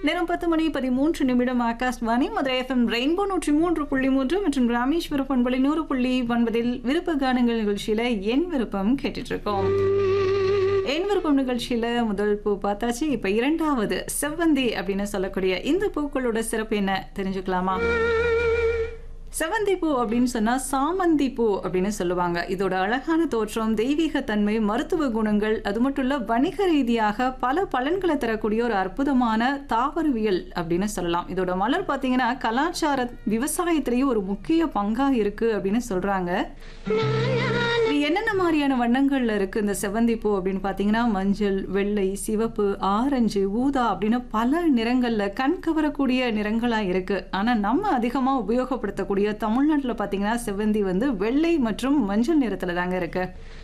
நேரம் பத்து மணி பதிமூன்று நிமிடம் ஆகாஷ்வாணி மதுரை எஃப்எம் ரெயின்போ நூற்றி மூன்று புள்ளி மூன்று மற்றும் ராமேஸ்வர பண்பலை நூறு புள்ளி ஒன்பதில் விருப்ப கானங்கள் நிகழ்ச்சியில என் விருப்பம் கேட்டுட்டு இருக்கோம் என் விருப்பம் நிகழ்ச்சியில முதல் பூ பார்த்தாச்சு இப்ப இரண்டாவது செவ்வந்தி அப்படின்னு சொல்லக்கூடிய இந்த பூக்களோட சிறப்பு என்ன தெரிஞ்சுக்கலாமா செவந்தி பூ அப்படின்னு சொன்னா சாமந்தி பூ அப்படின்னு சொல்லுவாங்க இதோட அழகான தோற்றம் தெய்வீக தன்மை மருத்துவ குணங்கள் அது மட்டும் இல்ல வணிக ரீதியாக பல பலன்களை தரக்கூடிய ஒரு அற்புதமான தாவரவியல் அப்படின்னு சொல்லலாம் இதோட மலர் பார்த்தீங்கன்னா கலாச்சார விவசாயத்திலேயே ஒரு முக்கிய பங்கா இருக்கு அப்படின்னு சொல்றாங்க இது என்னென்ன மாதிரியான வண்ணங்கள்ல இருக்கு இந்த செவந்தி பூ அப்படின்னு பார்த்தீங்கன்னா மஞ்சள் வெள்ளை சிவப்பு ஆரஞ்சு ஊதா அப்படின்னு பல நிறங்கள்ல கண் கவரக்கூடிய நிறங்களா இருக்கு ஆனா நம்ம அதிகமா உபயோகப்படுத்தக்கூடிய தமிழ்நாட்டில் பார்த்தீங்கன்னா செவ்வந்தி வந்து வெள்ளை மற்றும் மஞ்சள் நிறத்துல தாங்க இருக்கு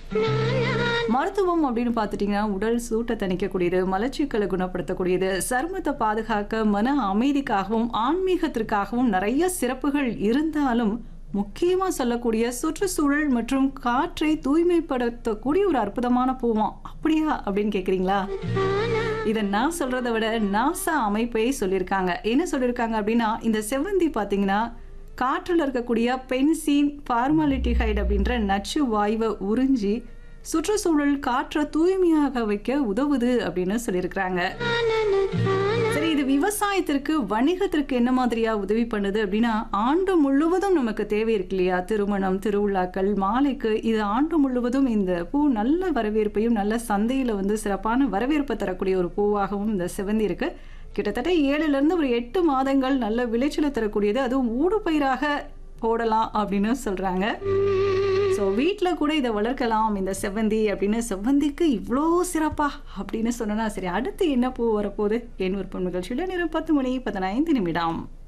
மருத்துவம் அப்படின்னு பார்த்துட்டிங்கன்னா உடல் சூட்டை தணிக்கக்கூடியது மலச்சிக்கலை குணப்படுத்தக்கூடியது சருமத்தை பாதுகாக்க மன அமைதிக்காகவும் ஆன்மீகத்திற்காகவும் நிறைய சிறப்புகள் இருந்தாலும் முக்கியமா சொல்லக்கூடிய சுற்றுச்சூழல் மற்றும் காற்றை தூய்மைப்படுத்தக்கூடிய ஒரு அற்புதமான பூவாம் அப்படியா அப்படின்னு கேக்குறீங்களா இதை நான் சொல்றதை விட நாசா அமைப்பே சொல்லியிருக்காங்க என்ன சொல்லியிருக்காங்க அப்படின்னா இந்த செவ்வந்தி பார்த்தீங்கன்னா காற்றில் இருக்கக்கூடிய பென்சீன் ஃபார்மாலிட்டிஹைட் அப்படின்ற நச்சு வாயுவை உறிஞ்சி சுற்றுச்சூழல் காற்றை தூய்மையாக வைக்க உதவுது அப்படின்னு சொல்லியிருக்கிறாங்க சரி இது விவசாயத்திற்கு வணிகத்திற்கு என்ன மாதிரியா உதவி பண்ணுது அப்படின்னா ஆண்டு முழுவதும் நமக்கு தேவை இருக்கு இல்லையா திருமணம் திருவிழாக்கள் மாலைக்கு இது ஆண்டு முழுவதும் இந்த பூ நல்ல வரவேற்பையும் நல்ல சந்தையில வந்து சிறப்பான வரவேற்பை தரக்கூடிய ஒரு பூவாகவும் இந்த சிவந்தி இருக்கு கிட்டத்தட்ட ஏழுல இருந்து ஒரு எட்டு மாதங்கள் நல்ல விளைச்சலை தரக்கூடியது அதுவும் ஊடு பயிராக போடலாம் அப்படின்னு சொல்றாங்க ஸோ வீட்டில் கூட இதை வளர்க்கலாம் இந்த செவ்வந்தி அப்படின்னு செவ்வந்திக்கு இவ்வளோ சிறப்பா அப்படின்னு சொன்னா சரி அடுத்து என்ன பூ வரப்போகுது என் விருப்பம் நிகழ்ச்சியில் நேரம் பத்து மணி பதினைந்து நிமிடம்